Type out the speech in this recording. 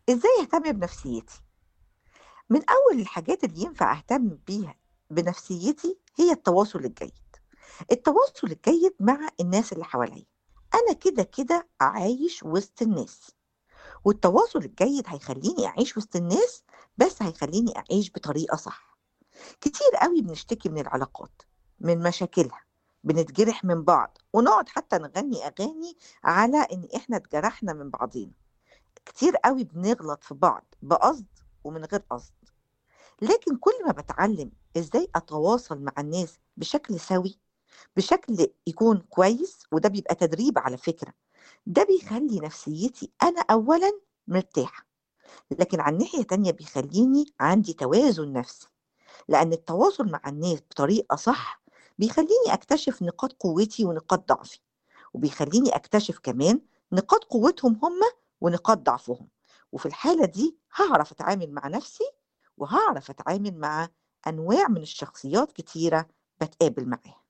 إزاي أهتم بنفسيتي؟ من أول الحاجات اللي ينفع أهتم بيها بنفسيتي هي التواصل الجيد التواصل الجيد مع الناس اللي حواليا أنا كده كده عايش وسط الناس والتواصل الجيد هيخليني أعيش وسط الناس بس هيخليني أعيش بطريقة صح كتير قوي بنشتكي من العلاقات من مشاكلها بنتجرح من بعض ونقعد حتى نغني أغاني على إن إحنا اتجرحنا من بعضينا كتير قوي بنغلط في بعض بقصد ومن غير قصد لكن كل ما بتعلم ازاي اتواصل مع الناس بشكل سوي بشكل يكون كويس وده بيبقى تدريب على فكرة ده بيخلي نفسيتي انا اولا مرتاحة لكن على الناحية تانية بيخليني عندي توازن نفسي لأن التواصل مع الناس بطريقة صح بيخليني أكتشف نقاط قوتي ونقاط ضعفي وبيخليني أكتشف كمان نقاط قوتهم هم ونقاط ضعفهم وفي الحالة دي هعرف أتعامل مع نفسي وهعرف أتعامل مع أنواع من الشخصيات كتيرة بتقابل معاها